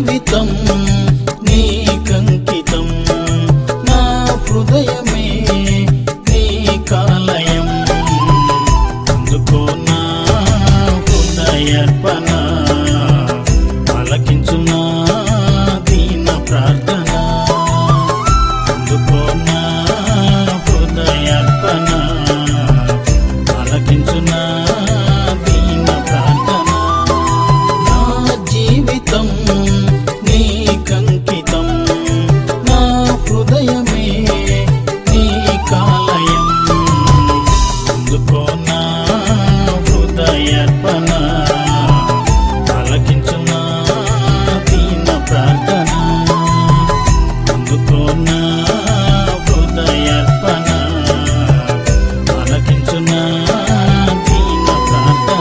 జీవితం నీకంకితం నా హృదయమే నీ కాలయం అందుకో నా హృదయర్పణ ఆలకించు నా దీన ప్రార్థన అందుకో నా హృదయర్పణ ఆలకించు నా దీన ప్రార్థన నా జీవితం నీకంకితం నా హృదయమే నీ కాలయం అందుకో నా హృదయర్పణ ఆలకించు నా దీన ప్రార్థన అందుకో నా హృదయర్పణ ఆలకించు నా దీన ప్రార్థన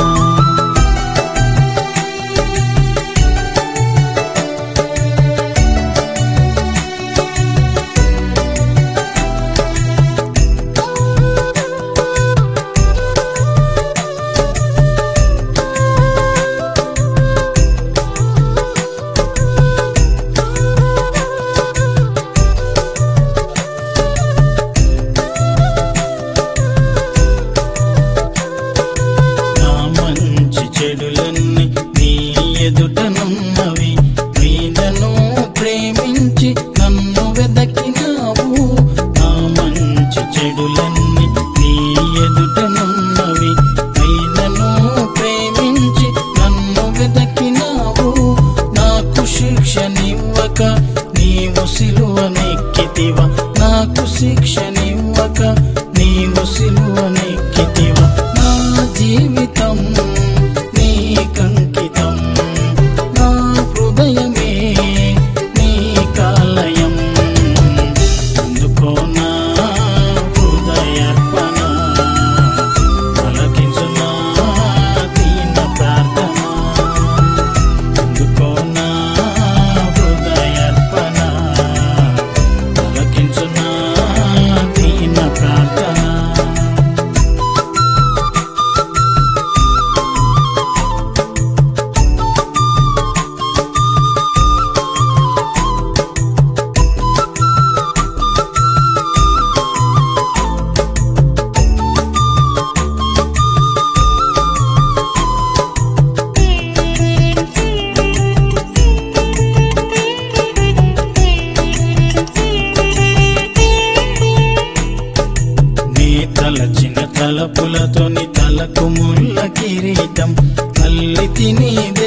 నా మంచి చెడులన్నీ నీ ఎదుటనున్నవి వీళ్ళను ప్రేమించి నన్ను వెదకినావు నా మంచి చెడులన్నీ నీ ఎదుటనున్నవి వీళ్ళను ప్రేమించి నన్ను వెదకినావు నాకు శిక్షనివ్వక నీవు సిలువనెక్కితివ నాకు శిక్షనివ్వక నీవు సిలువనెక్కితివ నా జీవితం నీకంకితం నా హృదయమే నీ కాలయం అందుకో నా హృదయర్పణ ఆలకించు నా దీన ప్రార్థన అందుకో నా హృదయర్పణ ఆలకించు నా దీన ప్రార్థన నీ తలచిన తలపులతోని తలకు ముళ్ళ కిరీటం తల్లి తిని